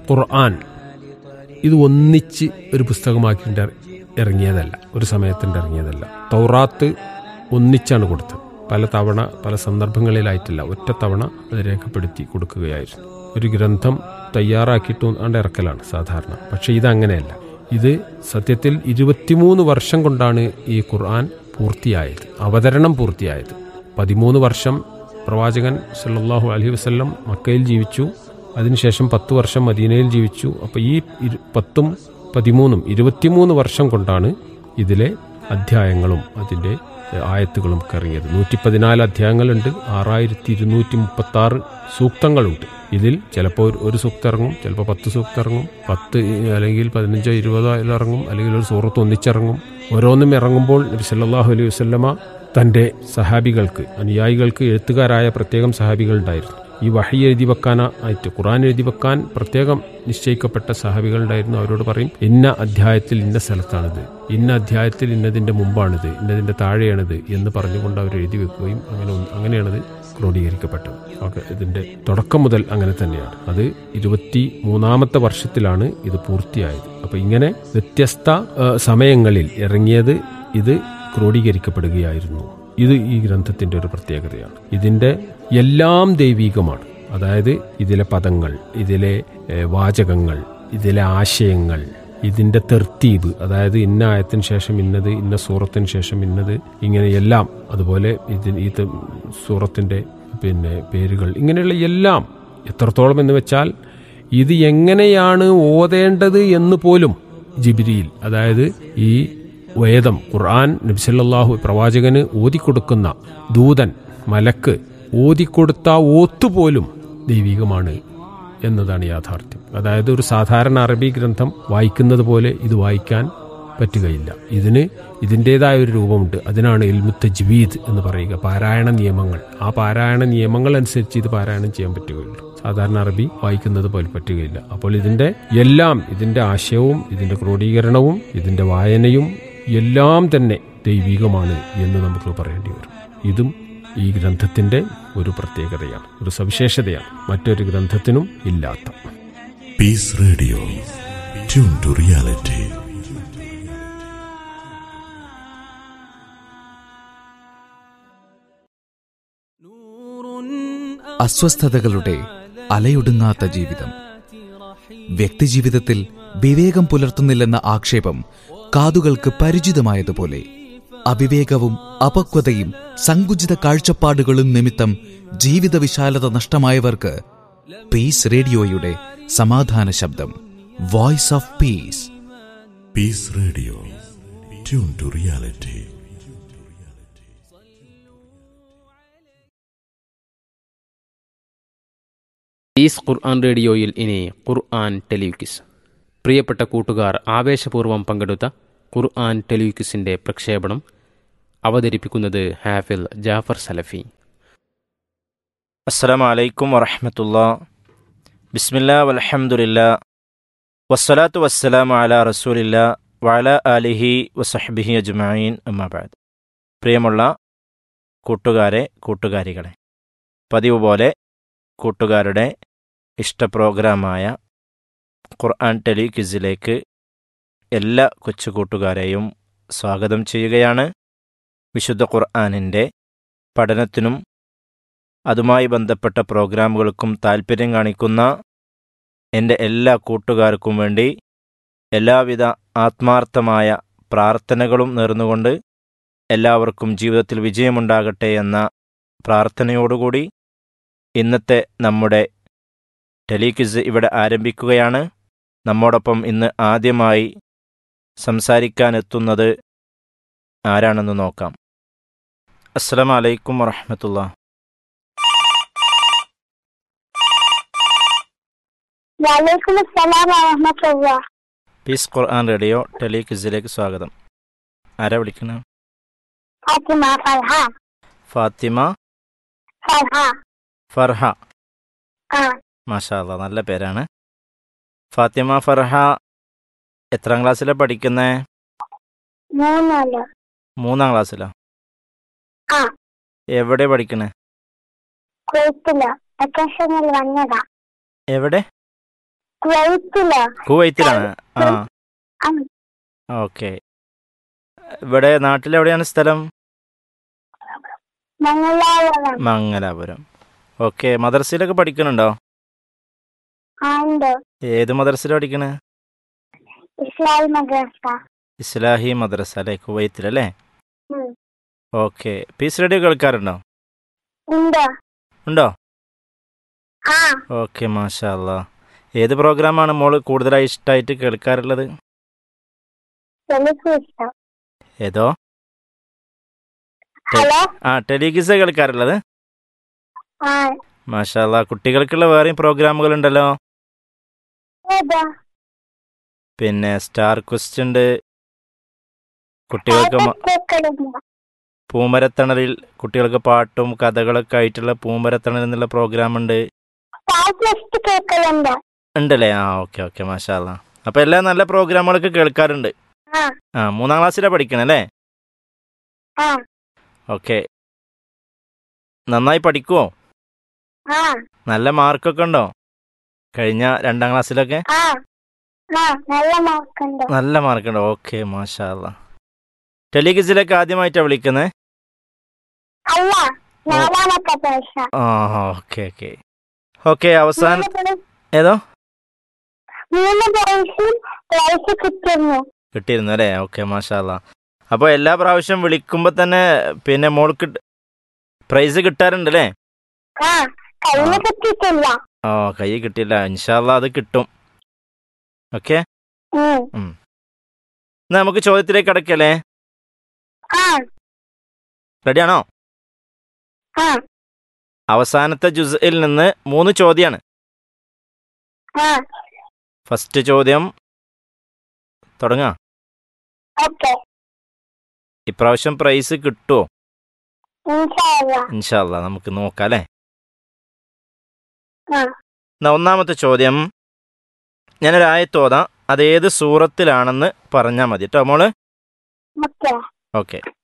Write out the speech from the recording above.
ഖുർആൻ ഇത് ഒന്നിച്ച് ഒരു പുസ്തകമാക്കിയിട്ട് ഇറങ്ങിയതല്ല ഒരു സമയത്തിൻ്റെ ഇറങ്ങിയതല്ല തൗറാത്ത് ഒന്നിച്ചാണ് കൊടുത്തത് പല തവണ പല സന്ദർഭങ്ങളിലായിട്ടില്ല ഒറ്റ തവണ അത് രേഖപ്പെടുത്തി കൊടുക്കുകയായിരുന്നു ഒരു ഗ്രന്ഥം തയ്യാറാക്കിയിട്ട് ആണ്ട് ഇറക്കലാണ് സാധാരണ പക്ഷെ ഇതങ്ങനെയല്ല ഇത് സത്യത്തിൽ ഇരുപത്തിമൂന്ന് വർഷം കൊണ്ടാണ് ഈ ഖുർആൻ പൂർത്തിയായത് അവതരണം പൂർത്തിയായത് പതിമൂന്ന് വർഷം പ്രവാചകൻ സല്ലല്ലാഹു അലൈഹി വസല്ലം മക്കയിൽ ജീവിച്ചു അതിനുശേഷം പത്ത് വർഷം മദീനയിൽ ജീവിച്ചു അപ്പോൾ ഈ ഇരു- പത്തും പതിമൂന്നും ഇരുപത്തിമൂന്ന് വർഷം കൊണ്ടാണ് ഇതിലെ അധ്യായങ്ങളും അതിൻ്റെ എഹ്, ആയത്തുകളും ഒക്കെ ഇറങ്ങിയത് നൂറ്റി പതിനാല് അധ്യായങ്ങളുണ്ട് ആറായിരത്തി ഇരുന്നൂറ്റി മുപ്പത്തി ആറ് സൂക്തങ്ങളുണ്ട് ഇതിൽ ചിലപ്പോൾ ഒരു- ഒരു സൂക്തം ഇറങ്ങും ചിലപ്പോൾ പത്ത് സൂക്തം ഇറങ്ങും പത്ത് ഇ- അല്ലെങ്കിൽ പതിനഞ്ചോ ഇരുപതോ അതിൽ ഇറങ്ങും അല്ലെങ്കിൽ ഒരു സൂറത്ത് ഒന്നിച്ചിറങ്ങും ഓരോന്നും ഇറങ്ങുമ്പോൾ നബി സല്ലല്ലാഹു അലൈഹി വസല്ലമ തൻ്റെ സഹാബികൾക്ക് അനുയായികൾക്ക് എഴുത്തുകാരായ പ്രത്യേകം സഹാബികൾ ഉണ്ടായിരുന്നു ഈ വഹി എഴുതി വെക്കാനായിട്ട് ഖുറാൻ എഴുതി വെക്കാൻ പ്രത്യേകം നിശ്ചയിക്കപ്പെട്ട സഹാബികൾ ഉണ്ടായിരുന്നു അവരോട് പറയും ഇന്ന അധ്യായത്തിൽ ഇന്ന സ്ഥലത്താണിത് ഇന്ന അധ്യായത്തിൽ ഇന്നതിൻ്റെ മുമ്പാണിത് ഇന്നതിൻ്റെ താഴെയാണിത് എന്ന് പറഞ്ഞുകൊണ്ട് അവർ എഴുതി വെക്കുകയും അങ്ങനെ ഒന്ന്- അങ്ങനെയാണത് ക്രോഡീകരിക്കപ്പെട്ടത് ഓക്കെ ഇതിൻ്റെ തുടക്കം മുതൽ അങ്ങനെ തന്നെയാണ് അത് ഇരുപത്തി മൂന്നാമത്തെ വർഷത്തിലാണ് ഇത് പൂർത്തിയായത് അപ്പോൾ ഇങ്ങനെ വ്യത്യസ്ത ആ, സമയങ്ങളിൽ ഇറങ്ങിയത് ഇത് ക്രോഡീകരിക്കപ്പെടുകയായിരുന്നു ഇത് ഈ ഗ്രന്ഥത്തിന്റെ ഒരു പ്രത്യേകതയാണ് ഇതിന്റെ എല്ലാം ദൈവീകമാണ് അതായത് ഇതിലെ പദങ്ങൾ ഇതിലെ ഏഹ്, വാചകങ്ങൾ ഇതിലെ ആശയങ്ങൾ ഇതിന്റെ തെർത്തീബ് അതായത് ഇന്ന ആയത്തിന് ശേഷം ഇന്നത് ഇന്ന സൂറത്തിന് ശേഷം ഇന്നത് ഇങ്ങനെ എല്ലാം അതുപോലെ ഇതിന് ഈ ത- സൂറത്തിന്റെ പിന്നെ പേരുകൾ ഇങ്ങനെയുള്ള എല്ലാം എത്രത്തോളം എന്ന് വെച്ചാൽ ഇത് എങ്ങനെയാണ് ഓതേണ്ടത് എന്ന് പോലും ജിബിരിയിൽ അതായത് ഈ വേദം ഖുർആൻ നബിസല്ലാഹു പ്രവാചകന് ഓതിക്കൊടുക്കുന്ന ദൂതൻ മലക്ക് ഓതിക്കൊടുത്ത ഓത്തുപോലും ദൈവികമാണ് എന്നതാണ് യാഥാർത്ഥ്യം അതായത് ഒരു സാധാരണ അറബി ഗ്രന്ഥം വായിക്കുന്നത് പോലെ ഇത് വായിക്കാൻ പറ്റുകയില്ല ഇതിന് ഇതിൻ്റെതായ ഒരു രൂപമുണ്ട് അതിനാണ് ഇൽമുത്ത ജ്വീദ് എന്ന് പറയുക പാരായണ നിയമങ്ങൾ ആ പാരായണ നിയമങ്ങൾ അനുസരിച്ച് ഇത് പാരായണം ചെയ്യാൻ പറ്റുകയുള്ളൂ സാധാരണ അറബി വായിക്കുന്നത് പോലെ പറ്റുകയില്ല അപ്പോൾ ഇതിന്റെ എല്ലാം ഇതിന്റെ ആശയവും ഇതിന്റെ ക്രോഡീകരണവും ഇതിന്റെ വായനയും എല്ലാം തന്നെ ദൈവികമാണ് എന്ന് നമുക്ക് പറയേണ്ടി വരും ഇതും ഈ ഗ്രന്ഥത്തിന്റെ ഒരു പ്രത്യേകതയാണ് ഒരു സവിശേഷതയാണ് മറ്റൊരു ഗ്രന്ഥത്തിനും ഇല്ലാത്ത Peace Radio. Tune to reality. അസ്വസ്ഥതകളുടെ അലയൊടുങ്ങാത്ത ജീവിതം വ്യക്തിജീവിതത്തിൽ വിവേകം പുലർത്തുന്നില്ലെന്ന ആക്ഷേപം കാതുകൾക്ക് പരിചിതമായതുപോലെ അവിവേകവും അപക്വതയും സങ്കുചിത കാഴ്ചപ്പാടുകളും നിമിത്തം ജീവിത വിശാലത നഷ്ടമായവർക്ക് പീസ് റേഡിയോയുടെ സമാധാന ശബ്ദം voice of peace Peace Radio. Tune to reality. Is ഖുർആൻ റേഡിയോയിൽ ഇനി ഖുർആൻ ടെലിവിക്സ് പ്രിയപ്പെട്ട കൂട്ടുകാർ ആവേശപൂർവ്വം പങ്കെടുത്ത ഖുർആൻ ടെലിവിക്സിന്റെ പ്രക്ഷേപണം അവതരിപ്പിക്കുന്നത് ഹാഫിൽ ജാഫർ സലഫി അസ്സലാമു അലൈക്കും വറഹമത്തുള്ള ബിസ്മില്ലാ വൽഹംദുലില്ലാ വസ്സലാത്തു വസ്സലാമു അലാ റസൂലില്ല വഅല ആലിഹി വസഹ്ബിഹി അജ്മഈൻ അമ്മാബാദ് പ്രിയമുള്ള കൂട്ടുകാരെ കൂട്ടുകാരികളെ പതിവ് പോലെ കൂട്ടുകാരുടെ ഇഷ്ട പ്രോഗ്രാമായ ഖുർആൻ ടെലി ക്വിസിലേക്ക് എല്ലാ കൊച്ചു കൂട്ടുകാരെയും സ്വാഗതം ചെയ്യുകയാണ് വിശുദ്ധ ഖുർആനിൻ്റെ പഠനത്തിനും അതുമായി ബന്ധപ്പെട്ട പ്രോഗ്രാമുകൾക്കും താൽപ്പര്യം കാണിക്കുന്ന എൻ്റെ എല്ലാ കൂട്ടുകാർക്കും വേണ്ടി എല്ലാവിധ ആത്മാർത്ഥമായ പ്രാർത്ഥനകളും നേർന്നുകൊണ്ട് എല്ലാവർക്കും ജീവിതത്തിൽ വിജയമുണ്ടാകട്ടെ എന്ന പ്രാർത്ഥനയോടുകൂടി ഇന്നത്തെ നമ്മുടെ ടെലിക്വിസ് ഇവിടെ ആരംഭിക്കുകയാണ് നമ്മോടൊപ്പം ഇന്ന് ആദ്യമായി സംസാരിക്കാനെത്തുന്നത് ആരാണെന്ന് നോക്കാം അസ്സലാമു അലൈക്കും വറഹമത്തുള്ള വലൈക്കും അസ്സലാം വറഹമത്തുള്ള പീസ് ഖുർആൻ റേഡിയോ ടെലിക്വിസിലേക്ക് സ്വാഗതം ആരാ വിളിക്കുന്നത് ഫാത്തിമ ഫർഹ ഫാത്തിമ ഫർഹ ഫർഹ ആ മാഷാ അല്ലാ നല്ല പേരാണ് ഫാത്തിമ ഫർഹ എത്രാം ക്ലാസ്സിലാണ് പഠിക്കുന്നേ മൂന്നല്ലോ മൂന്നാം ക്ലാസ്സിലാ ആ എവിടെ പഠിക്കണേ കുവൈത്തിലോ വെക്കേഷനിൽ വന്നതാ എവിടെ കുവൈത്തിലോ കുവൈത്തിലാണ് ആ ആ ഓക്കെ ഇവിടെ നാട്ടിലെവിടെയാണ് സ്ഥലം മംഗലാപുരം മംഗലാപുരം ഓക്കെ മദ്രസയിലൊക്കെ പഠിക്കുന്നുണ്ടോ ആ ഉണ്ട് ഏത് മദ്രസയിലാണ് പഠിക്കണേ ഇസ്ലാൽ മദ്രസ ഇസ്ലാഹി മദ്രസ അല്ലേ കുവൈത്തിലല്ലേ ഉം. ഓക്കെ പീസ് റേഡിയോ കേൾക്കാറുണ്ടോ ഉണ്ട് ഉണ്ടോ ആ ഓക്കെ മാഷാ അല്ലാ ഏത് പ്രോഗ്രാമാണ് മോള് കൂടുതലായി ഇഷ്ടമായിട്ട് കേൾക്കാറുള്ളത് എനിക്ക് ഇഷ്ടം ഏതോ ഹലോ ആ ടെലിഗിസ കേൾക്കാറുള്ളത് ആ മാഷാ അല്ലാ കുട്ടികൾക്കുള്ള വേറെയും പ്രോഗ്രാമുകൾ ഉണ്ടല്ലോ ഏതാ പിന്നെ സ്റ്റാർ ക്വസ്റ്റ് ഉണ്ട് കുട്ടികൾക്ക് മ- കേൾക്കലില്ല പൂമരത്തണലിൽ കുട്ടികൾക്ക് പാട്ടും കഥകളൊക്കെ ആയിട്ടുള്ള പൂമരത്തണൽ എന്നുള്ള പ്രോഗ്രാം ഉണ്ട് ടെസ്റ്റ് കേൾക്കലുണ്ട് ഉണ്ടല്ലേ ആ ഓക്കെ ഓക്കെ മാഷാ അല്ലാ അപ്പോൾ എല്ലാ നല്ല പ്രോഗ്രാമുകളൊക്കെ കേൾക്കാറുണ്ട് ആ ആ മൂന്നാം ക്ലാസ്സിലാണ് പഠിക്കണല്ലേ ആ ഓക്കെ നന്നായി പഠിക്കുമോ ആ നല്ല മാർക്കൊക്കെ ഉണ്ടോ കഴിഞ്ഞ രണ്ടാം ക്ലാസ്സിലൊക്കെ ആ ആ നല്ല മാർക്കുണ്ട് നല്ല മാർക്കുണ്ടോ ഓക്കെ മാഷാ അല്ലാ ടെലിഗിസിലൊക്കെ ആദ്യമായിട്ടാണ് വിളിക്കുന്നത് അല്ല നാലാമത്തെ പൈസ ആ ഓക്കെ ഓക്കെ ഓക്കെ അവസാനം ഏതോ മൂന്ന് പൈസയും പൈസ കിട്ടുന്നു കിട്ടിയിരുന്നു അല്ലേ ഓക്കെ മാഷാ അല്ലാ അപ്പോൾ എല്ലാ പ്രാവശ്യം വിളിക്കുമ്പോൾ തന്നെ പിന്നെ മോൾക്ക് പ്രൈസ് കിട്ടാറുണ്ട് അല്ലേ ആ കയ്യിൽ ആ. കിട്ടിയിട്ടില്ല ഓ കൈ കിട്ടിയില്ല ഇൻഷാല്ല അത് കിട്ടും ഓക്കെ ഉം. എന്നാ നമുക്ക് ചോദ്യത്തിലേക്ക് കിടക്കല്ലേ ആ റെഡിയാണോ ആ അവസാനത്തെ ജുസിൽ നിന്ന് മൂന്ന് ചോദ്യമാണ് ആ ഫസ്റ്റ് ചോദ്യം തുടങ്ങാം ഓക്കെ ഇപ്രാവശ്യം പ്രൈസ് കിട്ടുമോ ഇൻഷാല്ല ഇൻഷാല്ല നമുക്ക് നോക്കാം അല്ലേ ആ എന്നാ ഒന്നാമത്തെ ചോദ്യം ഞാനൊരായത്തോതാം അത് ഏത് സൂറത്തിലാണെന്ന് പറഞ്ഞാൽ മതി കേട്ടോ മോള് ഓക്കെ ഓക്കെ